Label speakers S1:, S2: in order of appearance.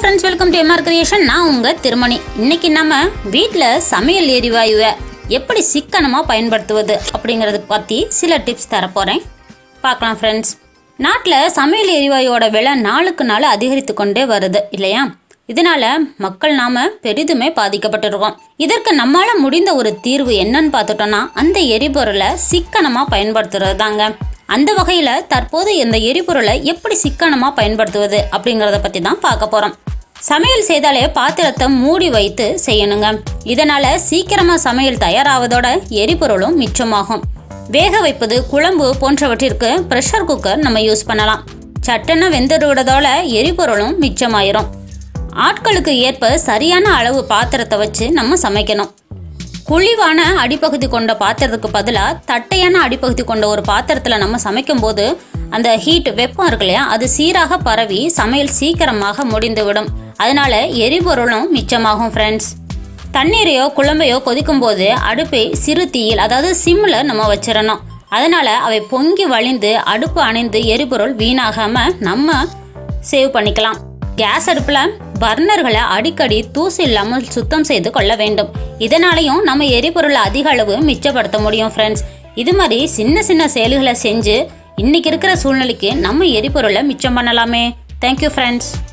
S1: friends welcome to M R creation நான் உங்க திருமணி இன்னைக்கு நம்ம வீட்டில் சமையல் எரிவாயுவை எப்படி சிக்கனமாக பயன்படுத்துவது அப்படிங்கிறத பற்றி சில டிப்ஸ் தரப்போகிறேன் பார்க்கலாம் ஃப்ரெண்ட்ஸ் நாட்டில் சமையல் எரிவாயுவோட விலை நாளுக்கு நாள் அதிகரித்து கொண்டே வருது இல்லையா இதனால மக்கள் நாம பெரிதுமே பாதிக்கப்பட்டிருக்கோம் இதற்கு நம்மால முடிந்த ஒரு தீர்வு என்னன்னு பார்த்துட்டோம்னா அந்த எரிபொருளை சிக்கனமாக பயன்படுத்துறது தாங்க அந்த வகையில் தற்போது இந்த எரிபொருளை எப்படி சிக்கனமாக பயன்படுத்துவது அப்படிங்கிறத பற்றி தான் பார்க்க போகிறோம் சமையல் செய்தாலே பாத்திரத்தை மூடி வைத்து செய்யணுங்க இதனால சீக்கிரமா சமையல் தயாராவதோட எரிபொருளும் மிச்சமாகும் வேக வைப்பது குழம்பு போன்றவற்றிற்கு ப்ரெஷர் குக்கர் நம்ம யூஸ் பண்ணலாம் சட்டென வெந்துடுவதோட எரிபொருளும் மிச்சமாயிரும் ஆட்களுக்கு ஏற்ப சரியான அளவு பாத்திரத்தை வச்சு நம்ம சமைக்கணும் குழிவான அடிப்பகுதி கொண்ட பாத்திரத்துக்கு பதிலாக தட்டையான அடிப்பகுதி கொண்ட ஒரு பாத்திரத்தில் நம்ம சமைக்கும் போது அந்த ஹீட் வெப்பம் இருக்கு இல்லையா அது சீராக பரவி சமையல் சீக்கிரமாக முடிந்துவிடும் அதனால எரிபொருளும் மிச்சமாகும் ஃப்ரெண்ட்ஸ் தண்ணீரையோ குழம்பையோ கொதிக்கும் போது அடுப்பை சிறு தீயில் அதாவது சிம்மில் நம்ம வச்சிடணும் அதனால அவை பொங்கி வழிந்து அடுப்பு அணைந்து எரிபொருள் வீணாகாம நம்ம சேவ் பண்ணிக்கலாம் கேஸ் அடுப்பில் பர்னர்களை அடிக்கடி தூசு இல்லாமல் சுத்தம் செய்து கொள்ள வேண்டும் இதனாலையும் நம்ம எரிபொருளை அதிக அளவு மிச்சப்படுத்த முடியும் ஃப்ரெண்ட்ஸ் இது மாதிரி சின்ன சின்ன செயல்களை செஞ்சு இன்னைக்கு இருக்கிற சூழ்நிலைக்கு நம்ம எரிபொருளை மிச்சம் பண்ணலாமே தேங்க்யூ ஃப்ரெண்ட்ஸ்